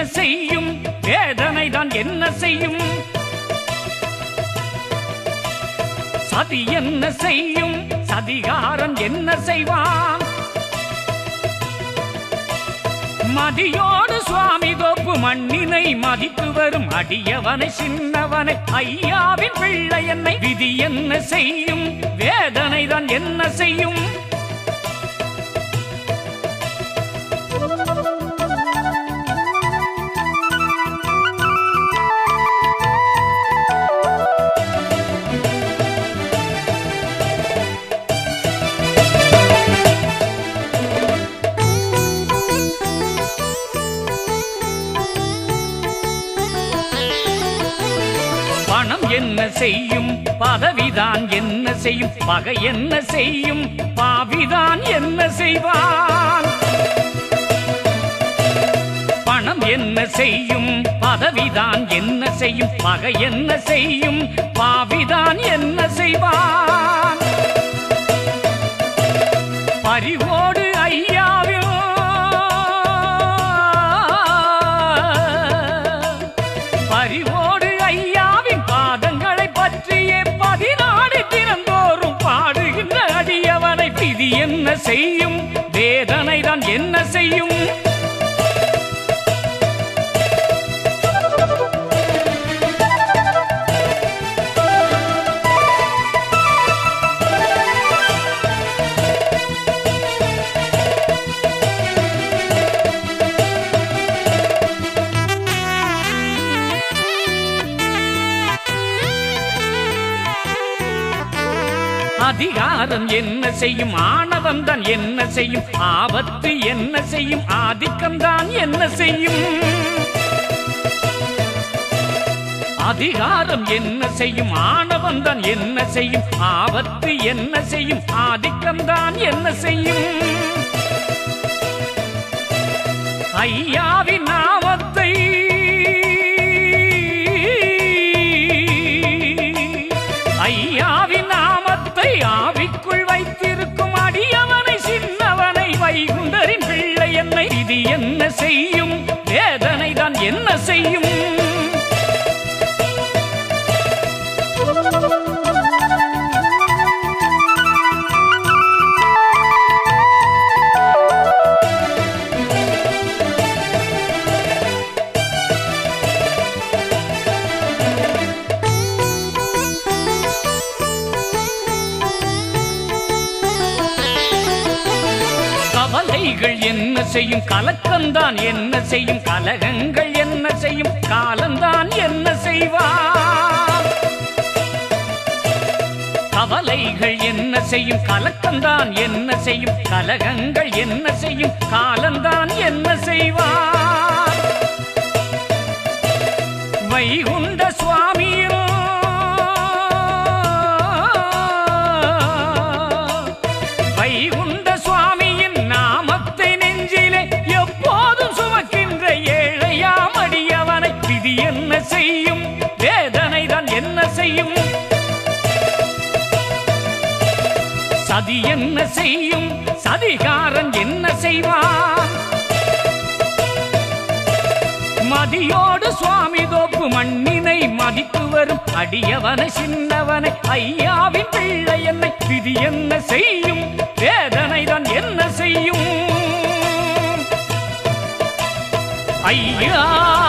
செய்யும் வேதனை தான் என்ன செய்யும் சதி என்ன செய்யும் சதிகாரன் என்ன செய்வான் மதியோடு சுவாமி தோப்பு மண்ணினை மதித்து வரும் அடியவனை சின்னவனை ஐயாவின் பிள்ளை என்னை விதி என்ன செய்யும் வேதனை தான் என்ன செய்யும் பணம் என்ன செய்யும் பதவிதான் என்ன செய்யும் பகை என்ன செய்யும் பாவிதான் என்ன செய்வான் பணம் என்ன செய்யும் பதவிதான் என்ன செய்யும் பகை என்ன செய்யும் பாவிதான் என்ன செய்வான் பறிவோடு ஐயாவில் பறிவோடு ஐயாவின் பாதங்களை பற்றியே பதினாடு தினந்தோறும் பாடுகின்ற அடியவனை விதி என்ன செய்யும் வேதனை தான் என்ன செய்யும் அதிகாரம் என்ன செய்யும் ஆணவம் தான் என்ன செய்யும் ஆபத்து என்ன செய்யும் ஆதிக்கம் தான் என்ன செய்யும் அதிகாரம் என்ன செய்யும் ஆணவம் தான் என்ன செய்யும் ஆபத்து என்ன செய்யும் ஆதிக்கம் தான் என்ன செய்யும் ஐயாவின் நாமத்தை ஐயாவின் நாமத்தை ஆவிக்குள் வைத்திருக்கும் அடியவனை சின்னவனை வைகுண்டரின் பிள்ளை என்னை இது என்ன செய்யும் வேதனை தான் என்ன செய்யும் கவலைகள் என்ன செய்யும் கலக்கம்தான் என்ன செய்யும் கலகங்கள் என்ன செய்யும் காலம்தான் என்ன செய்வான் கவலைகள் என்ன செய்யும் கலக்கம்தான் என்ன செய்யும் கலகங்கள் என்ன செய்யும் காலம்தான் என்ன செய்வான் வைகுண்ட சுவாமியும் வைகுண்ட சுவாமியின் நாமத்தை நெஞ்சிலே எப்போதும் சுமக்கின்ற ஏழையாம் அடியவனை விதி என்ன செய்யும் வேதனை தான் என்ன செய்யும் சதி என்ன செய்யும் சதிகாரன் என்ன செய்வான் மதியோடு சுவாமி தோப்பு மண்ணினை மதித்து வரும் அடியவனை சின்னவனை ஐயாவின் பிள்ளை என்னை விதி என்ன செய்யும் வேதனை தான் என்ன செய்யும் ஐயா